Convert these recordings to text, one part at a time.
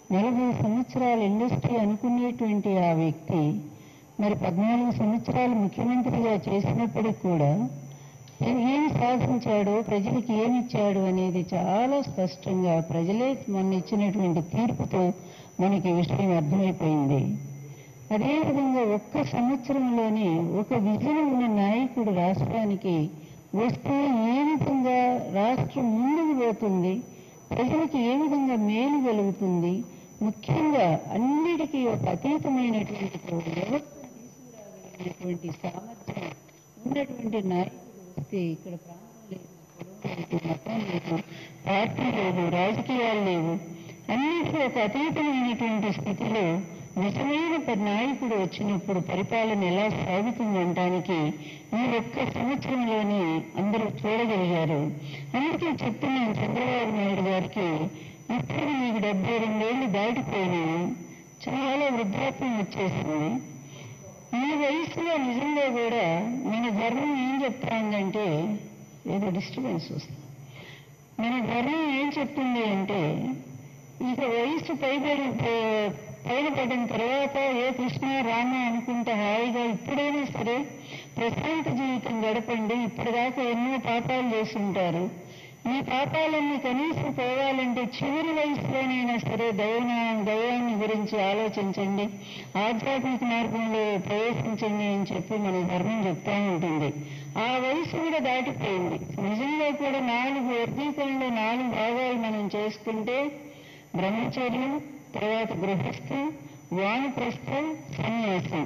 నలభై సంవత్సరాల ఇండస్ట్రీ అనుకునేటువంటి ఆ వ్యక్తి మరి పద్నాలుగు సంవత్సరాలు ముఖ్యమంత్రిగా చేసినప్పటికి కూడా ఏ- ఏం సాధించాడో ప్రజలకు ఏమిచ్చాడు అనేది చాలా స్పష్టంగా ప్రజలే మొన్న ఇచ్చినటువంటి తీర్పుతో మనకి ఈ విషయం అర్థమైపోయింది అదేవిధంగా ఒక్క సంవత్సరంలోనే ఒక విజన్ ఉన్న నాయకుడు రాష్ట్రానికి వస్తే ఏ విధంగా రాష్ట్రం ముందుకు పోతుంది ప్రజలకు ఏ విధంగా మేలు కలుగుతుంది ముఖ్యంగా అన్నిటికీ ఒక అతీతమైనటువంటి ఒక వ్యవస్థ తీసుకురాగలిగినటువంటి సామర్థ్యం ఉన్నటువంటి నాయకుడు వస్తే ఇక్కడ ప్రాంతం లేదు కులం లేదు మతం లేదు పార్టీ లేదు రాజకీయాలు లేవు అన్నిటికీ ఒక అతీతమైనటువంటి స్థితిలో నిజమైన ప- నాయకుడు వచ్చినప్పుడు పరిపాలన ఎలా సాగుతుందనడానికి ఈ ఒక్క సంవత్సరంలోనే అందరూ చూడగలిగారు అందుకే చెప్తున్నాను చంద్రబాబు నాయుడు గారికి ఇప్పుడు మీకు డెబ్బై రెండేళ్లు దాటిపోయినాయి చాలా వృద్ధాప్యం వచ్చేసింది ఈ వయసులో నిజంగా కూడా మన ధర్మం ఏం చెప్తాందంటే ఏదో డిస్టర్బెన్స్ వస్తుంది మన ధర్మం ఏం చెప్తుంది అంటే ఇక వయసు పైబడి ప- పైన పడిన తర్వాత ఏ కృష్ణ రామ అనుకుంటే హాయిగా ఇప్పుడైనా సరే ప్రశాంత జీవితం గడపండి ఇప్పటిదాకా ఎన్నో పాపాలు చేసి ఉంటారు ఈ పాపాలన్నీ కనీసం పోవాలంటే చివరి వయసులోనైనా సరే దైవ దైవాన్ని గురించి ఆలోచించండి ఆధ్యాత్మిక మార్గంలో ప్రవేశించండి అని చెప్పి మన ధర్మం చెప్తా ఉంటుంది ఆ వయసు కూడా దాటిపోయింది నిజంగా కూడా నాలుగు వర్గీకరణలో నాలుగు భాగాలు మనం చేసుకుంటే బ్రహ్మచర్యం తర్వాత గృహస్థ వానప్రస్థ సన్యాసం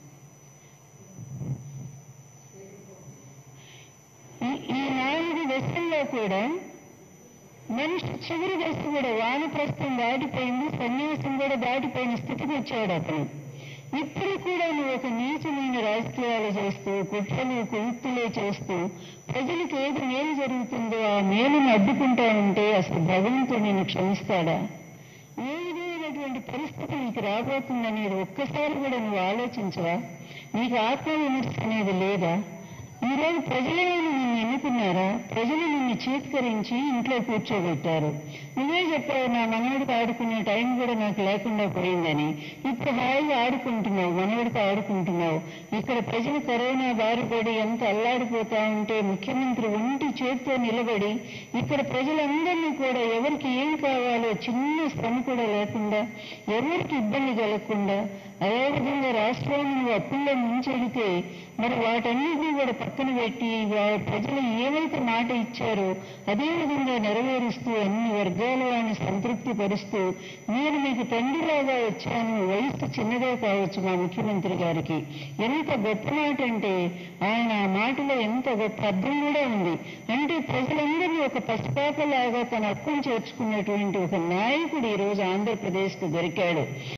ఈ- ఈ నాలుగు దశల్లో కూడా మనిషి చివరి దశ కూడా వానప్రస్థం దాటిపోయింది సన్యాసం కూడా దాటిపోయిన స్థితికి వచ్చాడు అతను ఇప్పుడు కూడా నువ్వు ఒక నీచమైన రాజకీయాలు చేస్తూ కుట్రలు కుయుక్తులే చేస్తూ ప్రజలకు ఏది మేలు జరుగుతుందో ఆ మేలును అడ్డుకుంటా ఉంటే అసలు భగవంతుడు నిన్ను క్షమిస్తాడా ఏ విధమైనటువంటి పరిస్థితి నీకు రాబోతుందనేది ఒక్కసారి కూడా నువ్వు ఆలోచించవా నీకు ఆత్మ విమర్శ అనేది లేదా ఈరోజు ప్రజలే నిన్ను ఎన్నుకున్నారా ప్రజలు నిన్ను చీత్కరించి ఇంట్లో కూర్చోబెట్టారు నువ్వే చెప్పావు నా మనవడికి ఆడుకునే టైం కూడా నాకు లేకుండా పోయిందని ఇప్పుడు హాయిగా ఆడుకుంటున్నావు మనవడితో ఆడుకుంటున్నావు ఇక్కడ ప్రజలు కరోనా బారిపడి ఎంత అల్లాడిపోతా ఉంటే ముఖ్యమంత్రి ఒంటి చేతితో నిలబడి ఇక్కడ ప్రజలందరినీ కూడా ఎవరికి ఏం కావాలో చిన్న శ్రమ కూడా లేకుండా ఎవరికి ఇబ్బంది కలగకుండా అదేవిధంగా రాష్ట్రాన్ని నువ్వు అప్పుల్లో ముంచెడితే మరి వాటన్నిటినీ కూడా పక్కన పెట్టి వా- ప్రజలు ఏవైతే మాట ఇచ్చారో అదే విధంగా నెరవేరుస్తూ అన్ని వర్గాల వారిని సంతృప్తి పరుస్తూ నేను మీకు తండ్రిలాగా వచ్చాను వయసు చిన్నదే కావచ్చు మా ముఖ్యమంత్రి గారికి ఎంత గొప్ప మాట అంటే ఆయన ఆ మాటలో ఎంత గొప్ప అర్థం కూడా ఉంది అంటే ప్రజలందరినీ ఒక పసిపాపలాగా తన హక్కును చేర్చుకున్నటువంటి ఒక నాయకుడు ఈ రోజు ఆంధ్రప్రదేశ్కు దొరికాడు